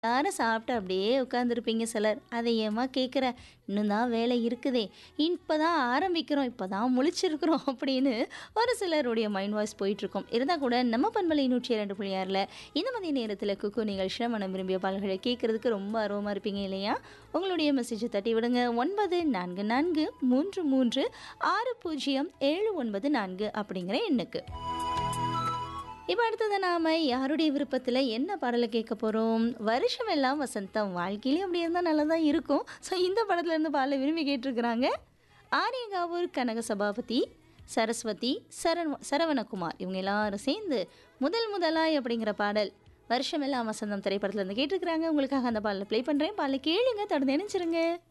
எல்லாரும் சாப்பிட்டு அப்படியே உட்காந்துருப்பீங்க சிலர் அதை ஏம்மா கேட்குற இன்னும் தான் வேலை இருக்குதே இப்போ தான் ஆரம்பிக்கிறோம் இப்போ தான் முழிச்சிருக்கிறோம் அப்படின்னு ஒரு சிலருடைய மைண்ட் வாய்ஸ் போயிட்டுருக்கோம் இருந்தால் கூட நம்ம பண்பலை நூற்றி இரண்டு புள்ளி ஆறில் இந்த மதிய நேரத்தில் குக்கு நிகழ்ச்சியில் மனம் விரும்பிய பாடல்களை கேட்குறதுக்கு ரொம்ப ஆர்வமாக இருப்பீங்க இல்லையா உங்களுடைய மெசேஜை தட்டி விடுங்க ஒன்பது நான்கு நான்கு மூன்று மூன்று ஆறு பூஜ்ஜியம் ஏழு ஒன்பது நான்கு அப்படிங்கிற எண்ணுக்கு இப்போ அடுத்தது நாம் யாருடைய விருப்பத்தில் என்ன பாடலை கேட்க போகிறோம் வருஷம் எல்லாம் வசந்தம் வாழ்க்கையிலே அப்படி இருந்தால் நல்லா தான் இருக்கும் ஸோ இந்த படத்துலேருந்து பாடலை விரும்பி கேட்டிருக்கிறாங்க ஆரியங்காவூர் கனக சபாபதி சரஸ்வதி சரண் சரவணகுமார் இவங்க எல்லாரும் சேர்ந்து முதல் முதலாய் அப்படிங்கிற பாடல் வருஷம் எல்லாம் வசந்தம் திரைப்படத்துலேருந்து கேட்டிருக்கிறாங்க உங்களுக்காக அந்த பாடலை ப்ளே பண்ணுறேன் பாடலை கேளுங்க தொடர்ந்து நினைச்சிருங்க